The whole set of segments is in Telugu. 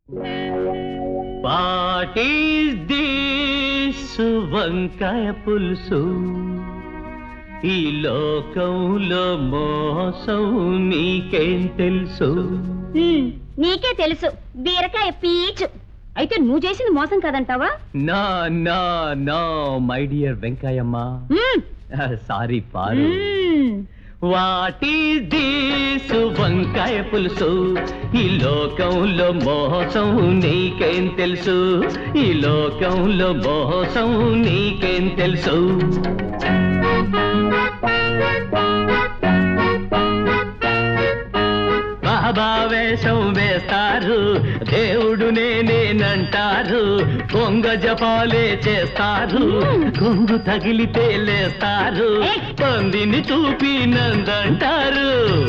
What is this vankaya pulusu ఈ లోకంలో మోసం నీకేం తెలుసు ఉమ్, నీకే తెలుసు బీరకాయ పీచు అయితే నువ్వు చేసింది మోసం కాదంటావా నా నా నా my dear Venkayamma um, sorry Paru um. What is this vankaya pulusu ఈ లోకంలో మోసం నీకేం తెలుసు ఈ లోకంలో మోసం నీకేం తెలుసు బాబా వేషం వేస్తారు దేవుడు నేనేనంటారు కొంగ జపాలే చేస్తారు కొంగు తగిలితే లేస్తారు ఏయ్! పందిని చూపి నందంటారు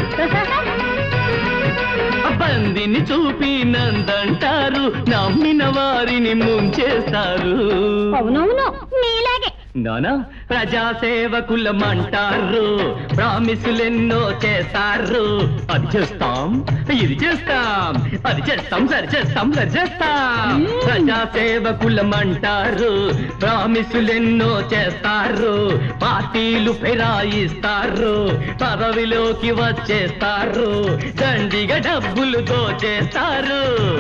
పందిని చూపి నందంటారు నమ్మిన వారిని ముంచేస్తారు అవునవును నీలాగే నానా ప్రజాసేవకులమంటారు ప్రామిసులెన్నో చేస్తారు అది చేస్తాం ఇది చేస్తాం అది చేస్తాం సరి చేస్తాం సరి చేస్తాం మ్మ్. ప్రజాసేవకులమంటారు ప్రామిసులెన్నో చేస్తారు పార్టీలు ఫిరాయిస్తారు పదవిలోకి వచ్చేస్తారు దండిగా డబ్బులు దోచేస్తారు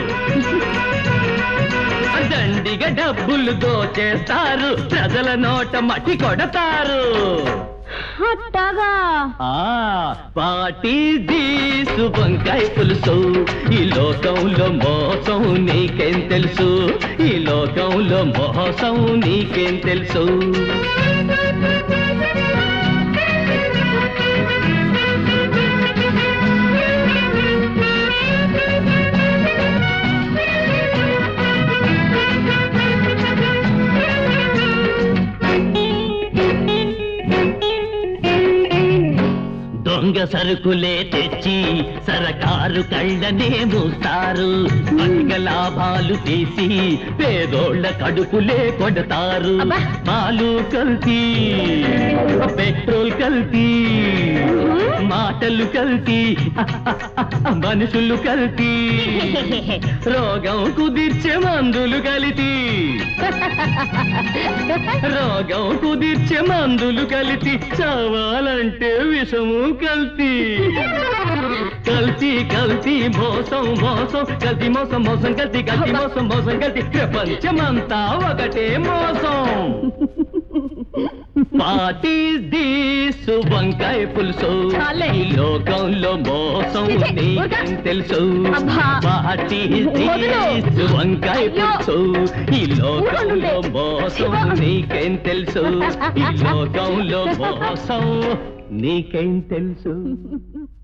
దండిగా డబ్బులు దోచేస్తారు ప్రజల నోట మట్టి కొడతారు అట్టాగా ఆ పాటి దీసు వంకాయ పులుసు ఈ లోకంలో మోసం నీకేం తెలుసు ఈ లోకంలో మోసం నీకేం తెలుసు దొంగ సరుకులే తెచ్చి సరకారు కళ్ళనే మూస్తారు అధిక లాభాలు తీసి పేదోళ్ళ కడుపులే కొడతారు అబ్బా. పాలు కల్తీ పెట్రోల్ కల్తీ మాటలు కల్తీ మనుషులు కల్తీ రోగం కుదిర్చే మందులు కలితీ రోగం కుదిర్చే మందులు కలిసి చావాలంటే విషము కల్తీ కల్తీ కల్తీ మోసం మోసం కల్తీ మోసం మోసం కల్తీ కల్తీ మోసం మోసం కల్తీ ప్రపంచమంతా ఒకటే మోసం పాటి దీసు వంకాయ పులుసు చాలే. ఈ లోకంలో మోసం ఛీ, ఛీ, నీకేం ఊరుకో. తెలుసు అబ్బా. పాటి వదులు. దీసు వంకాయ అయ్యో. పులుసు ఈ లోకంలో ఊరుకోండి. మోసం శివ. నీకేం తెలుసు ఈ లోకంలో మోసం నీకేం తెలుసు